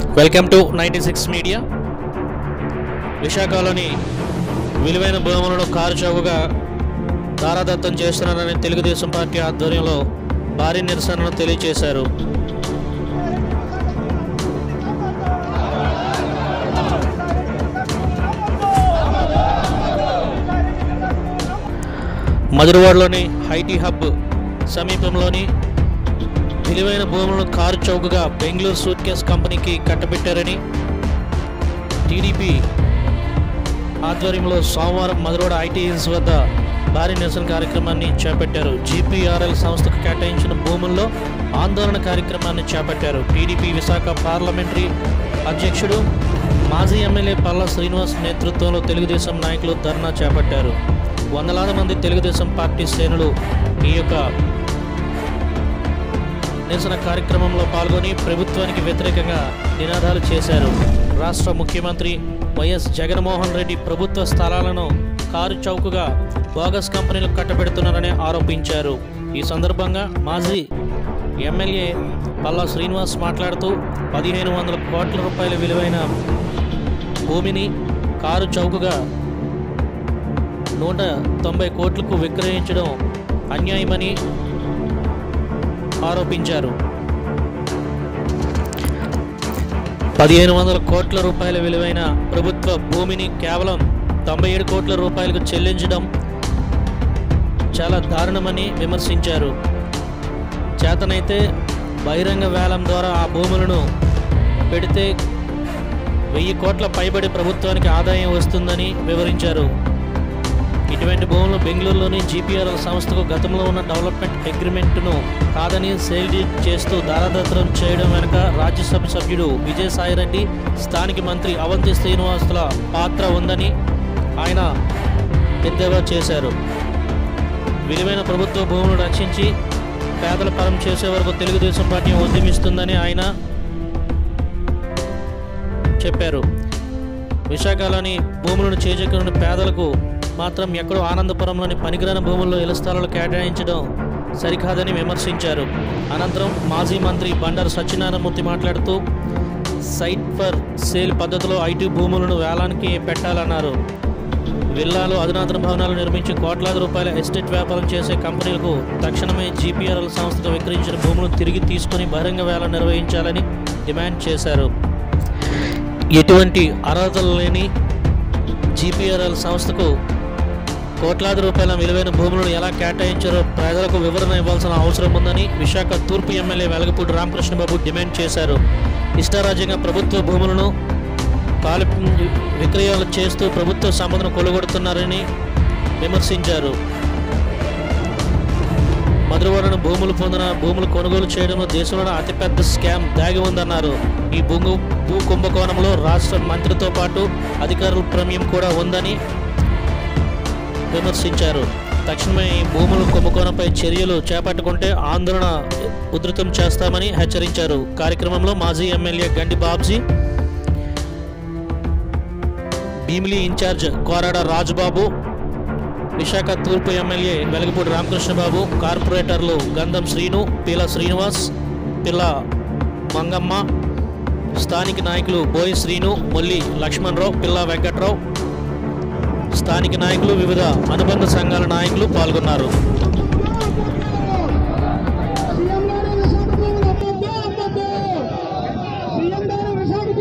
Welcome to ninety six media విశాఖలోని విలువైన భూములను కారు చౌకగా దారాదత్తం చేస్తున్నారని తెలుగుదేశం పార్టీ ఆధ్వర్యంలో భారీ నిరసనను తెలియజేశారు మధురవాడలోని ఐటీ హబ్ సమీపంలోని విలువైన భూములను కారు చౌకగా బెంగళూరు సూట్ కేస్ కంపెనీకి కట్టబెట్టారని టీడీపీ ఆధ్వర్యంలో సోమవారం మధురవాడ ఐటీఎస్ వద్ద భారీ నిరసన కార్యక్రమాన్ని చేపట్టారు జీపీఆర్ఎల్ సంస్థకు కేటాయించిన భూముల్లో ఆందోళన కార్యక్రమాన్ని చేపట్టారు టీడీపీ విశాఖ పార్లమెంటరీ అధ్యక్షుడు మాజీ ఎమ్మెల్యే పల్లా శ్రీనివాస్ నేతృత్వంలో తెలుగుదేశం నాయకులు ధర్నా చేపట్టారు వందలాది మంది తెలుగుదేశం పార్టీ శ్రేణులు ఈ యొక్క నిరసన కార్యక్రమంలో పాల్గొని ప్రభుత్వానికి వ్యతిరేకంగా నినాదాలు చేశారు రాష్ట్ర ముఖ్యమంత్రి వైఎస్ జగన్మోహన్ రెడ్డి ప్రభుత్వ స్థలాలను కారు చౌకగా బోగస్ కంపెనీలు కట్టబెడుతున్నారని ఆరోపించారు ఈ సందర్భంగా మాజీ ఎమ్మెల్యే పల్లా శ్రీనివాస్ మాట్లాడుతూ పదిహేను వందల కోట్ల రూపాయల విలువైన భూమిని కారు చౌకగా నూట తొంభై కోట్లకు విక్రయించడం అన్యాయమని ఆరోపించారు పదిహేను వందల కోట్ల రూపాయల విలువైన ప్రభుత్వ భూమిని కేవలం తొంభై ఏడు కోట్ల రూపాయలకు చెల్లించడం చాలా దారుణమని విమర్శించారు చేతనైతే బహిరంగ వేలం ద్వారా ఆ భూములను పెడితే వెయ్యి కోట్ల పైబడి ప్రభుత్వానికి ఆదాయం వస్తుందని వివరించారు ఇటువంటి భూములు బెంగళూరులోని జీపీఆర్ఎల్ సంస్థకు గతంలో ఉన్న డెవలప్మెంట్ అగ్రిమెంట్ను కాదని సేల్ డీడ్ చేస్తూ దారాదత్తం చేయడం వెనుక రాజ్యసభ సభ్యుడు విజయసాయిరెడ్డి స్థానిక మంత్రి అవంతి శ్రీనివాసుల పాత్ర ఉందని ఆయన ఎద్దేవా చేశారు విలువైన ప్రభుత్వ భూములను రక్షించి పేదల పరం చేసే వరకు తెలుగుదేశం పార్టీ ఉద్యమిస్తుందని ఆయన చెప్పారు విశాఖలోని భూములను చేజెక్కున్న పేదలకు మాత్రం ఎక్కడో ఆనందపురంలోని పనికిరాని భూముల్లో ఇళ్ల స్థలాలు కేటాయించడం సరికాదని విమర్శించారు అనంతరం మాజీ మంత్రి బండారు సత్యనారాయణమూర్తి మాట్లాడుతూ సైట్ ఫర్ సేల్ పద్ధతిలో ఐటీ భూములను వేలానికి పెట్టాలన్నారు విల్లాలు అధునాతన భవనాలు నిర్మించి కోట్లాది రూపాయల ఎస్టేట్ వ్యాపారం చేసే కంపెనీలకు తక్షణమే జీపీఆర్ఎల్ సంస్థకు విక్రయించిన భూములను తిరిగి తీసుకుని బహిరంగ వేల నిర్వహించాలని డిమాండ్ చేశారు ఎటువంటి అర్హతలు లేని జీపీఆర్ఎల్ సంస్థకు కోట్లాది రూపాయల విలువైన భూములను ఎలా కేటాయించారో ప్రజలకు వివరణ ఇవ్వాల్సిన అవసరం ఉందని విశాఖ తూర్పు ఎమ్మెల్యే వెలగపూడి రామకృష్ణబాబు డిమాండ్ చేశారు ఇష్టారాజ్యంగా ప్రభుత్వ భూములను కాలు విక్రయాలు చేస్తూ ప్రభుత్వ సంపదను కొలుగొడుతున్నారని విమర్శించారు మధురవరణ భూములు పొందిన భూములు కొనుగోలు చేయడంలో దేశంలో అతిపెద్ద స్కామ్ దాగి ఉందన్నారు ఈ భూము భూ కుంభకోణంలో రాష్ట్ర మంత్రితో పాటు అధికారుల ప్రమేయం కూడా ఉందని విమర్శించారు తక్షణమే ఈ భూముల కుంభకోణంపై చర్యలు చేపట్టుకుంటే ఆందోళన ఉధృతం చేస్తామని హెచ్చరించారు కార్యక్రమంలో మాజీ ఎమ్మెల్యే గండి బాబ్జీ భీమిలి ఇన్ఛార్జ్ కోరాడ రాజుబాబు విశాఖ తూర్పు ఎమ్మెల్యే వెలగపూడి రామకృష్ణబాబు కార్పొరేటర్లు గంధం శ్రీను పిల్ల శ్రీనివాస్ పిల్ల మంగమ్మ స్థానిక నాయకులు బోయి శ్రీను మొల్లి లక్ష్మణరావు పిల్ల వెంకట్రావు స్థానిక నాయకులు వివిధ అనుబంధ సంఘాల నాయకులు పాల్గొన్నారు సీఎం గారు విశాఖ భూములు అమ్మొద్దు, అమ్మొద్దు. సీఎం గారు విశాఖ